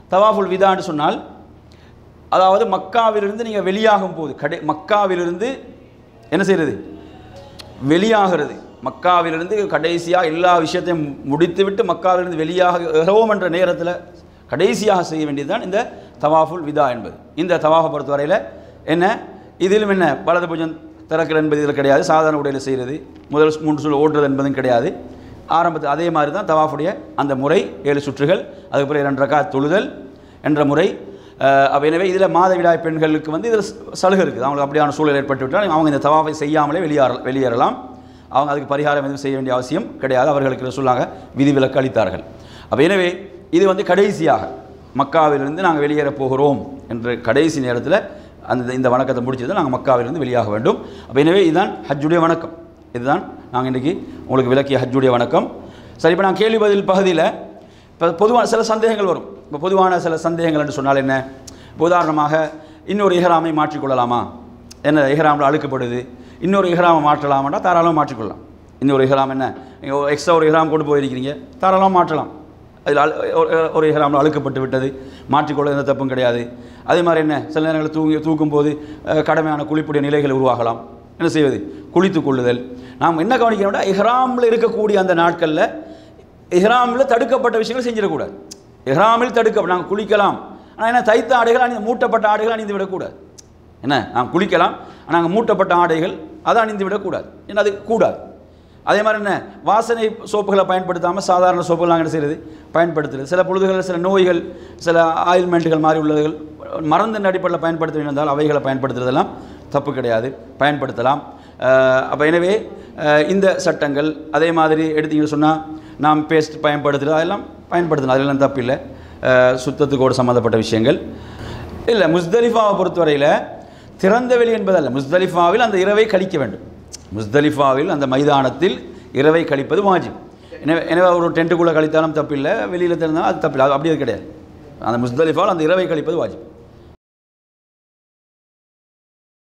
தவாஃபுல் விதான்னு சொன்னால் அதாவது மக்காவிலிருந்து நீங்கள் வெளியாகும் போது கடை மக்காவிலிருந்து என்ன செய்கிறது வெளியாகிறது மக்காவிலிருந்து கடைசியாக எல்லா விஷயத்தையும் முடித்துவிட்டு மக்காவிலிருந்து வெளியாக இரவோம் என்ற நேரத்தில் கடைசியாக செய்ய வேண்டியதுதான் இந்த தவாஃபுல் விதா என்பது இந்த தவாஃபை பொறுத்தவரையில் என்ன இதிலும் என்ன வலது பூஜம் திறக்கிறது என்பது இதில் கிடையாது சாதாரண உடையில் செய்கிறது முதல் மூன்று சுழல் ஓட்டுறது என்பதும் கிடையாது ஆரம்பத்தில் அதே மாதிரி தான் தவாஃபுடைய அந்த முறை ஏழு சுற்றுகள் அதுக்கப்புறம் இரண்டு ரக்கா தொழுதல் என்ற முறை அப்போ எனவே இதில் மாதவிடாய் பெண்களுக்கு வந்து இதில் சலுகை இருக்குது அவங்களுக்கு அப்படியான சூழல் ஏற்பட்டு விட்டால் அவங்க இந்த தவாஃபை செய்யாமலே வெளியேற வெளியேறலாம் அவங்க அதுக்கு பரிகாரம் எதுவும் செய்ய வேண்டிய அவசியம் கிடையாது அவர்களுக்கு சொல்லாங்க விதிவிலக்கு அளித்தார்கள் அப்போ எனவே இது வந்து கடைசியாக மக்காவிலிருந்து நாங்கள் வெளியேற போகிறோம் என்ற கடைசி நேரத்தில் அந்த இந்த வணக்கத்தை முடிச்சது நாங்கள் மக்காவிலிருந்து வெளியாக வேண்டும் அப்போ எனவே இதுதான் ஹஜ்ஜுடைய வணக்கம் இதுதான் நாங்கள் இன்றைக்கி உங்களுக்கு விளக்கிய ஹஜ்ஜுடைய வணக்கம் சரி இப்போ நான் கேள்வி பதில் பகுதியில் இப்போ பொதுவான சில சந்தேகங்கள் வரும் இப்போ பொதுவான சில சந்தேகங்கள் என்று சொன்னால் என்ன இப்போ உதாரணமாக இன்னொரு இஹ்ராமை மாற்றிக்கொள்ளலாமா என்ன இஹ்ராமில் அழுக்கப்படுது இன்னொரு இஹ்ராமை மாற்றலாமாட்டா தாராளமாக மாற்றிக்கொள்ளலாம் இன்னொரு இஹ்ராம் என்ன நீங்கள் எக்ஸ்ட்ரா ஒரு இஹ்ராம் கொண்டு போயிருக்கிறீங்க தாராளமாக மாற்றலாம் அதில் அழு ஒரு- ஒரு இஹ்ராமில் அழுக்கப்பட்டு விட்டது மாற்றிக்கொள்ள எந்த தப்பும் கிடையாது அதே மாதிரி என்ன சில நேரங்களில் தூங்கி தூக்கும்போது அஹ், கடமையான குளிப்புடைய நிலைகள் உருவாகலாம் என்ன செய்வது குளித்து கொள்ளுதல் நாம் என்ன கவனிக்கணும்னா இஹ்ராமில் இருக்கக்கூடிய அந்த நாட்களில் இஹ்ராமில் தடுக்கப்பட்ட விஷயங்கள் செஞ்சிடக்கூடாது இஹ்ராமில் தடுக்க நாங்கள் குளிக்கலாம் ஆனால் என்ன தைத்த ஆடைகள் அணி மூட்டப்பட்ட ஆடைகள் அணிந்து விடக்கூடாது என்ன நாம் குளிக்கலாம் நாங்கள் மூட்டப்பட்ட ஆடைகள் அதை அணிந்து விடக்கூடாது ஏன்னா அது கூடாது அதே மாதிரி என்ன வாசனை சோப்புகளை பயன்படுத்தாமல் சாதாரண சோப்புகள் நாங்கள் என்ன செய்கிறது பயன்படுத்துறது சில பொழுதுகளில் சில நோய்கள் சில ஆயில்மெண்ட்டுகள் மாதிரி உள்ளதுகள் மருந்தின் அடிப்படையில் பயன்படுத்த வேண்டியிருந்தால் அவைகளை பயன்படுத்துறதெல்லாம் தப்பு கிடையாது பயன்படுத்தலாம் அப்போ எனவே அஹ், இந்த சட்டங்கள் அதே மாதிரி எடுத்தீங்கன்னு சொன்னால் நாம் பேஸ்ட் பயன்படுத்துகிறது அதெல்லாம் பயன்படுத்தலாம் அதெல்லாம் தப்பு இல்லை அஹ், சுத்தத்துக்கோடு சம்மந்தப்பட்ட விஷயங்கள் இல்லை முஸ்தலிஃபாவை பொறுத்தவரையில் திறந்த வெளி என்பதல்ல முஸ்தலிஃபாவில் அந்த இரவை கழிக்க வேண்டும் முஸ்தலிஃபாவில் அந்த மைதானத்தில் இரவை கழிப்பது வாஜிப் எனவே எனவே ஒரு டென்ட்டுக்குள்ளே கழித்தாலும் தப்பில்லை வெளியில் திறந்தாலும் அது தப்பில்லை அது அப்படி அது கிடையாது அந்த முஸ்தலிஃபாவில் அந்த இரவை கழிப்பது வாஜிப்